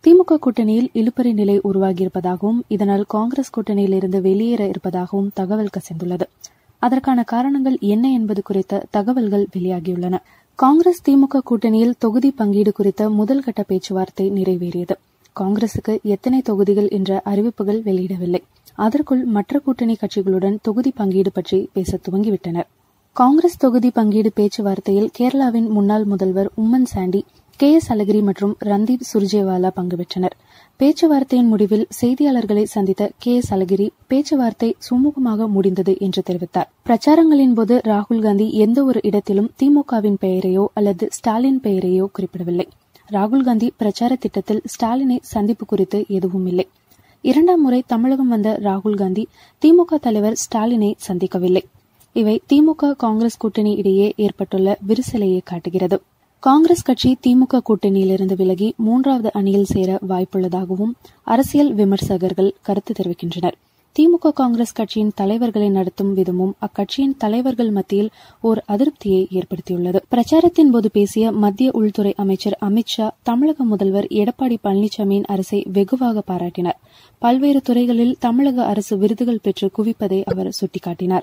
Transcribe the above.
திமுக கூட்டணியில் இழுபறி நிலை உருவாகியிருப்பதாகவும் இதனால் காங்கிரஸ் கூட்டணியிலிருந்து வெளியேற இருப்பதாகவும் தகவல் கசிந்துள்ளது அதற்கான காரணங்கள் என்ன என்பது குறித்த தகவல்கள் வெளியாகியுள்ளன காங்கிரஸ் திமுக கூட்டணியில் தொகுதி பங்கீடு குறித்த முதல்கட்ட பேச்சுவார்த்தை நிறைவேறியது காங்கிரசுக்கு எத்தனை தொகுதிகள் என்ற அறிவிப்புகள் வெளியிடவில்லை அதற்குள் மற்ற கூட்டணி கட்சிகளுடன் தொகுதி பங்கீடு பற்றி பேச துவங்கிவிட்டனர் காங்கிரஸ் தொகுதி பங்கீடு பேச்சுவார்த்தையில் கேரளாவின் முன்னாள் முதல்வர் உம்மன் சாண்டி கே எஸ் அழகிரி மற்றும் ரந்தீப் சுர்ஜேவாலா பங்கு பெற்றனர் பேச்சுவார்த்தையின் முடிவில் செய்தியாளர்களை சந்தித்த கே எஸ் அழகிரி பேச்சுவார்த்தை சுமூகமாக முடிந்தது என்று தெரிவித்தார் பிரச்சாரங்களின் போது ராகுல் காந்தி எந்த ஒரு இடத்திலும் திமுகவின் பெயரையோ அல்லது ஸ்டாலின் பெயரையோ குறிப்பிடவில்லை ராகுல் காந்தி பிரச்சார திட்டத்தில் ஸ்டாலினை சந்திப்பு குறித்து எதுவும் இல்லை இரண்டாம் முறை தமிழகம் வந்த ராகுல் காந்தி திமுக தலைவர் ஸ்டாலினை சந்திக்கவில்லை இவை திமுக காங்கிரஸ் கூட்டணி இடையே ஏற்பட்டுள்ள விரிசலையே காட்டுகிறது காங்கிரஸ் கட்சி திமுக கூட்டணியிலிருந்து விலகி மூன்றாவது அணியில் சேர வாய்ப்புள்ளதாகவும் அரசியல் விமர்சகர்கள் கருத்து தெரிவிக்கின்றனர் திமுக காங்கிரஸ் கட்சியின் தலைவர்களை நடத்தும் விதமும் அக்கட்சியின் தலைவர்கள் மத்தியில் ஓர் அதிருப்தியை ஏற்படுத்தியுள்ளது பிரச்சாரத்தின் போது பேசிய மத்திய உள்துறை அமைச்சர் அமித்ஷா தமிழக முதல்வர் எடப்பாடி பழனிசாமியின் அரசை வெகுவாக பாராட்டினார் பல்வேறு துறைகளில் தமிழக அரசு விருதுகள் பெற்று குவிப்பதை அவர் சுட்டிக்காட்டினார்